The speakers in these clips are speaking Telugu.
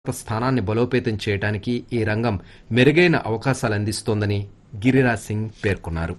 స్థానాన్ని బలోపేతం చేయడానికి ఈ రంగం మెరుగైన అవకాశాలు అందిస్తోందని గిరిరాజ్ సింగ్ పేర్కొన్నారు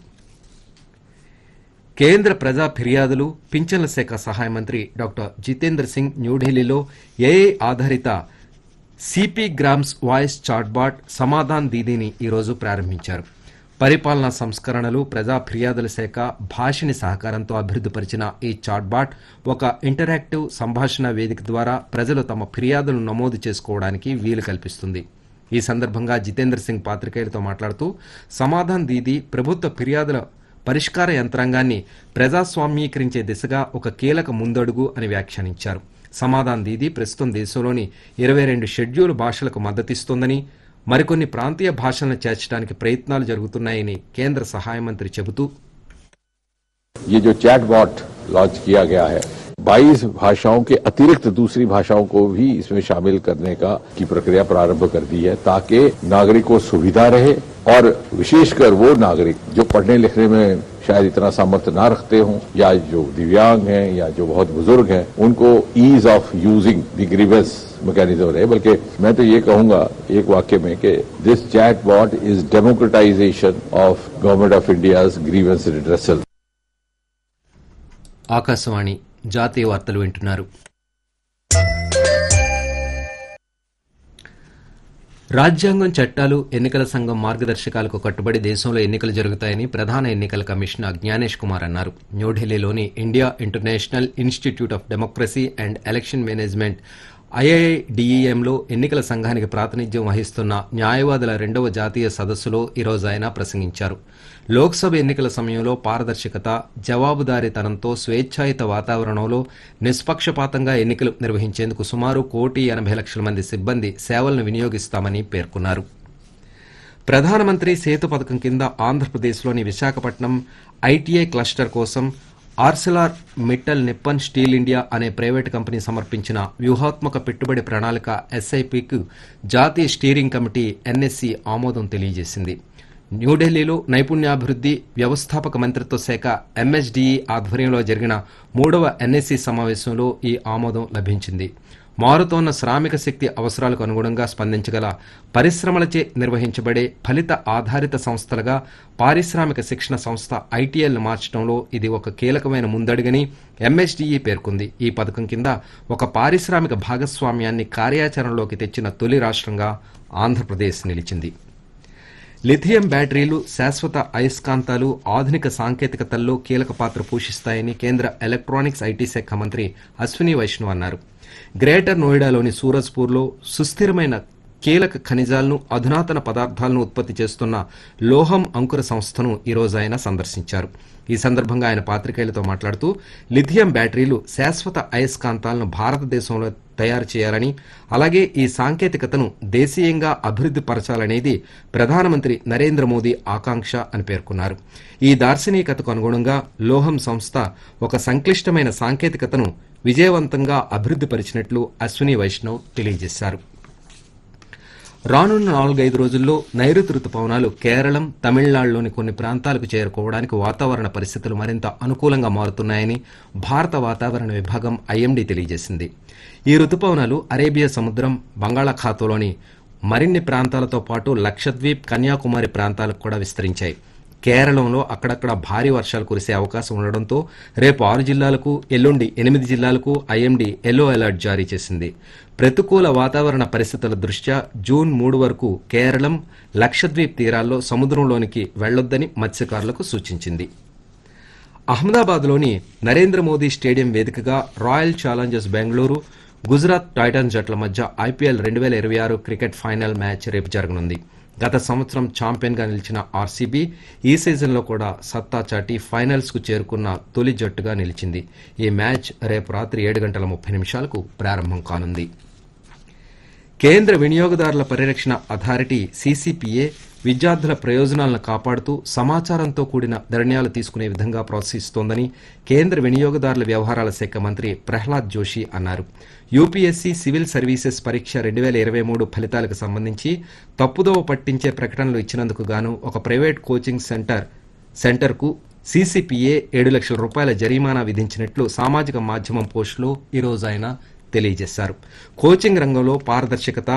కేంద్ర ప్రజా ఫిర్యాదులు పింఛన్ల శాఖ సహాయ మంత్రి డాక్టర్ జితేంద్ర సింగ్ న్యూఢిల్లీలో ఏఐ ఆధారిత CPGRAMS voice chatbot Samadhan దీదీని ఈరోజు ప్రారంభించారు పరిపాలనా సంస్కరణలు ప్రజా ఫిర్యాదుల శాఖ భాషిని సహకారంతో అభివృద్ధిపరిచిన ఈ చాట్బాట్ ఒక ఇంటరాక్టివ్ సంభాషణ వేదిక ద్వారా ప్రజలు తమ ఫిర్యాదులను నమోదు చేసుకోవడానికి వీలు కల్పిస్తుంది ఈ సందర్భంగా జితేంద్ర సింగ్ పాత్రికేయులతో మాట్లాడుతూ సమాధాన్ దీదీ ప్రభుత్వ ఫిర్యాదుల పరిష్కార యంత్రాంగాన్ని ప్రజాస్వామ్యీకరించే దిశగా ఒక కీలక ముందడుగు అని వ్యాఖ్యానించారు సమాధాన్ దీదీ ప్రస్తుతం దేశంలోని ఇరవై రెండు షెడ్యూల్ భాషలకు మద్దతిస్తోందని మరికొన్ని ప్రాంతీయ భాషలను చేర్చడానికి ప్రయత్నాలు జరుగుతున్నాయని కేంద్ర సహాయ మంత్రి చెబుతూ ये जो चैट बॉट लॉन्च किया गया है 22 भाषाओं के अतिरिक्त दूसरी भाषाओं को भी इसमें शामिल करने का की प्रक्रिया प्रारंभ कर दी है ताकि नागरिक को सुविधा रहे और विशेषकर वो नागरिक जो पढ़ने लिखने में शायद इतना सामर्थ्य ना रखते हों या जो दिव्यांग हैं या जो बहुत बुजुर्ग हैं उनको ease of using the grievance mechanism रहे बल्कि मैं तो ये कहूंगा एक वाक्य में कि this chat bot is democratization of government of India's grievance redressal Akashvani జాతీయ వార్తలు వింటున్నారు రాజ్యాంగం చట్టాలు ఎన్నికల సంఘం మార్గదర్శకాలకు కట్టుబడి దేశంలో ఎన్నికలు జరుగుతాయని ప్రధాన ఎన్నికల కమిషనర్ జ్ఞానేష్ కుమార్ అన్నారు న్యూఢిల్లీలోని India International Institute of Democracy and Election Management ఐఐడిఈఎంలో ఎన్నికల సంఘానికి ప్రాతినిధ్యం వహిస్తున్న న్యాయవాదుల రెండవ జాతీయ సదస్సులో ఈరోజు ఆయన ప్రసంగించారు లోక్సభ ఎన్నికల సమయంలో పారదర్శకత జవాబుదారీతనంతో స్వేచ్ఛాయుత వాతావరణంలో నిష్పక్షపాతంగా ఎన్నికలు నిర్వహించేందుకు సుమారు కోటి ఎనభై లక్షల మంది సిబ్బంది సేవలను వినియోగిస్తామని పేర్కొన్నారు ప్రధానమంత్రి సేతు పథకం కింద ఆంధ్రప్రదేశ్లోని విశాఖపట్నం ఐటీఐ క్లస్టర్ కోసం Arcelor Mittal Nippon Steel India అనే ప్రైవేటు కంపెనీ సమర్పించిన వ్యూహాత్మక పెట్టుబడి ప్రణాళిక ఎస్ఐపికు జాతీయ స్టీరింగ్ కమిటీ ఎన్ఎస్సి ఆమోదం తెలియజేసింది న్యూఢిల్లీలో నైపుణ్యాభివృద్ధి వ్యవస్థాపక మంత్రిత్వ శాఖ ఎంఎస్డీఈ ఆధ్వర్యంలో జరిగిన మూడవ ఎన్ఎస్సి సమావేశంలో ఈ ఆమోదం లభించింది మారుతోన్న శ్రామిక శక్తి అవసరాలకు అనుగుణంగా స్పందించగల పరిశ్రమలచే నిర్వహించబడే ఫలిత ఆధారిత సంస్థలుగా పారిశ్రామిక శిక్షణ సంస్థ ఐటీఎల్ను మార్చడంలో ఇది ఒక కీలకమైన ముందడుగని ఎంఎస్డీఈ పేర్కొంది ఈ పథకం కింద ఒక పారిశ్రామిక భాగస్వామ్యాన్ని కార్యాచరణలోకి తెచ్చిన తొలి రాష్ట్రంగా ఆంధ్రప్రదేశ్ నిలిచింది లిథియం బ్యాటరీలు శాశ్వత అయస్కాంతాలు ఆధునిక సాంకేతికతల్లో కీలక పాత్ర పోషిస్తాయని కేంద్ర ఎలక్ట్రానిక్స్ ఐటీ శాఖ మంత్రి అశ్విని వైష్ణవ్ అన్నారు గ్రేటర్ నోయిడాలోని సూరజ్పూర్లో సుస్థిరమైన కీలక ఖనిజాలను అధునాతన పదార్థాలను ఉత్పత్తి చేస్తున్న లోహం అంకుర సంస్థను ఈరోజు ఆయన సందర్శించారు ఈ సందర్భంగా ఆయన పాత్రికేయులతో మాట్లాడుతూ లిథియం బ్యాటరీలు శాశ్వత అయస్కాంతాలను భారతదేశంలో తయారు చేయాలని అలాగే ఈ సాంకేతికతను దేశీయంగా అభివృద్ధి పరచాలనేది ప్రధానమంత్రి నరేంద్ర మోదీ ఆకాంక్ష అని పేర్కొన్నారు ఈ దార్శనికతకు అనుగుణంగా లోహం సంస్థ ఒక సంక్లిష్టమైన సాంకేతికతను విజయవంతంగా అభివృద్ధి పరిచినట్లు అశ్విని వైష్ణవ్ తెలియజేశారు రానున్న నాలుగైదు రోజుల్లో నైరుతి రుతుపవనాలు కేరళం తమిళనాడులోని కొన్ని ప్రాంతాలకు చేరుకోవడానికి వాతావరణ పరిస్థితులు మరింత అనుకూలంగా మారుతున్నాయని భారత వాతావరణ విభాగం ఐఎండీ తెలియజేసింది ఈ రుతుపవనాలు అరేబియా సముద్రం బంగాళాఖాతంలోని మరిన్ని ప్రాంతాలతో పాటు లక్షద్వీప్ కన్యాకుమారి ప్రాంతాలకు కూడా విస్తరించాయి కేరళంలో అక్కడక్కడ భారీ వర్షాలు కురిసే అవకాశం ఉండడంతో రేపు ఆరు జిల్లాలకు ఎల్లుండి ఎనిమిది జిల్లాలకు ఐఎండీ ఎల్లో అలర్ట్ జారీ చేసింది ప్రతికూల వాతావరణ పరిస్థితుల దృష్ట్యా జూన్ మూడు వరకు కేరళం లక్షద్వీప్ తీరాల్లో సముద్రంలోనికి వెళ్లొద్దని మత్స్యకారులకు సూచించింది అహ్మదాబాద్లోని నరేంద్ర మోదీ స్టేడియం వేదికగా Royal Challengers Bengaluru Gujarat Titans జట్ల మధ్య ఐపీఎల్ రెండు వేల ఇరవై ఆరు క్రికెట్ ఫైనల్ మ్యాచ్ రేపు జరగనుంది గత సంవత్సరం ఛాంపియన్గా నిలిచిన ఆర్సీబీ ఈ సీజన్లో కూడా సత్తా చాటి ఫైనల్స్కు చేరుకున్న తొలి జట్టుగా నిలిచింది ఈ మ్యాచ్ రేపు రాత్రి ఏడు గంటల ముప్పై నిమిషాలకు ప్రారంభం కానుంది కేంద్ర వినియోగదారుల పరిరక్షణ అథారిటీ సీసీపీఏ విద్యార్థుల ప్రయోజనాలను కాపాడుతూ సమాచారంతో కూడిన నిర్ణయాలు తీసుకునే విధంగా ప్రోత్సహిస్తోందని కేంద్ర వినియోగదారుల వ్యవహారాల శాఖ మంత్రి ప్రహ్లాద్ జోషి అన్నారు యూపీఎస్సీ సివిల్ సర్వీసెస్ పరీక్ష రెండు వేల ఇరవై మూడు ఫలితాలకు సంబంధించి తప్పుదోవ పట్టించే ప్రకటనలు ఇచ్చినందుకు గాను ఒక ప్రైవేట్ కోచింగ్ సెంటర్ సెంటర్కు సీసీపీఏ ఏడు లక్షల రూపాయల జరిమానా విధించినట్లు సామాజిక మాధ్యమం పోస్టులో ఈరోజు ఆయన తెలియజేశారు కోచింగ్ రంగంలో పారదర్శకత